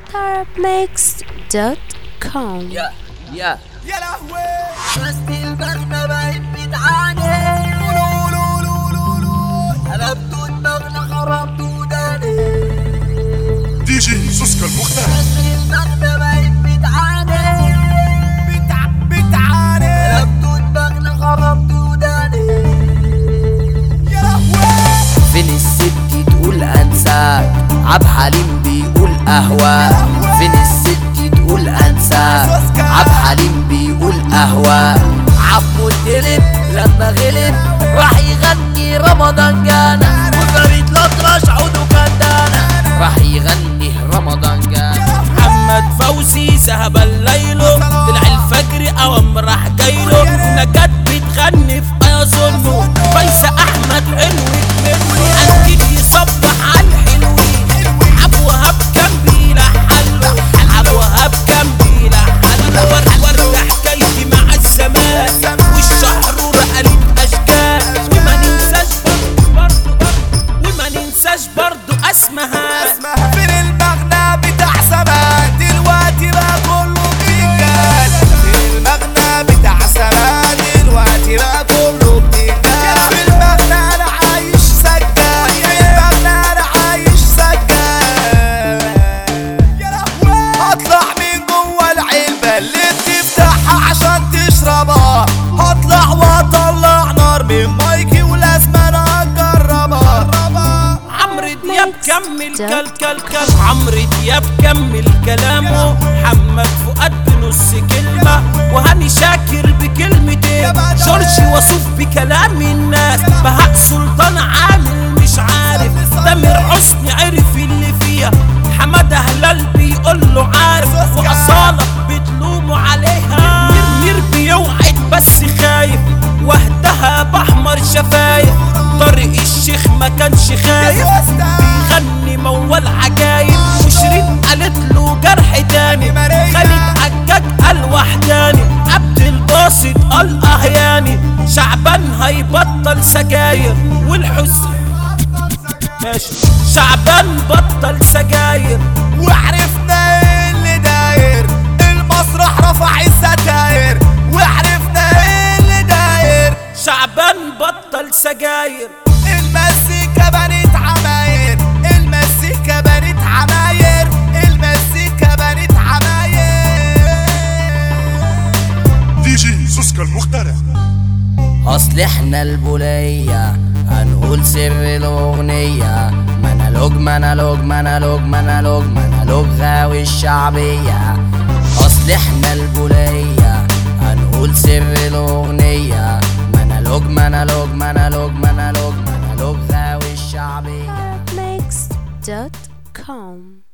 tarabmix.com يا يا يا لهوي بس دماغنا بقت بتعاني قلبتوا دماغنا خربتوا وداني دي جي سوسكا المختار بس دماغنا بقت بتعاني بتع... بتعاني قلبتوا دماغنا خربتوا وداني يا لهوي فين الست تقول انساك عبد حليم بيقول اهواك فين الست تقول انساك عبد حليم بيقول اهواك عمو الدلب لما غلب راح يغني رمضان جانا وفريد الأطرش عوده كندانا راح يغني رمضان جانا محمد فوزي ذهب الليل طلع الفجر اوام راح جايله نجاة بتغني في ايظنه فايزة احمد حلوة مني اكيد يصبح على الحلوين ابو وهاب كان بيلحله ابو وهاب كان بيلحله ورد ورد حكايتي مع الزمان والشهر قالت اشكال وما ننساش برضه وما ننساش برضه اسمها اسمها فين المغنى بتاع زمان دلوقتي بقى كله بتنجال فين المغنى بتاع زمان دلوقتي بقى كله بتنجال في المغنى انا عايش سجال في المغنى انا عايش سجال يا لهوي هطلع من جوه العلبة اللي بتفتحها عشان تشربها هطلع واطلع نار من مايكي ولازم انا اجربها عمرو دياب كمل كل كل كل عمرو دياب كمل كلامه محمد فؤاد بنص كلمة وهاني شاكر بكلمتين جورج وصوف بكلام الناس بهاء سلطان عامل مش عارف تامر حسني عرف اللي فيها حمادة هلال بيقول له عارف وأصالة بتلوموا عليها مير بيوعد بس خايف وهدها بأحمر شفايف طارق الشيخ ما كانش خايف بيغني موال عجايب وشيرين قالت له جرح تاني خالد عجاج قال وحداني عبد الباسط قال اهياني شعبان هيبطل سجاير والحزن ماشي شعبان بطل سجاير وعرفنا ايه اللي داير المسرح رفع الستاير وعرفنا ايه اللي داير شعبان بطل سجاير المزيكا بنت عماير المزيكا بنت عماير المزيكا بنت عماير دي جي سوسكا المخترع اصل احنا البولية هنقول سر الاغنية منالوج منالوج منالوج منالوج منالوج غاوي الشعبية اصل احنا البولية هنقول سر الاغنية منالوج منالوج منالوج منالوج منالوج غاوي الشعبية tarabmix.com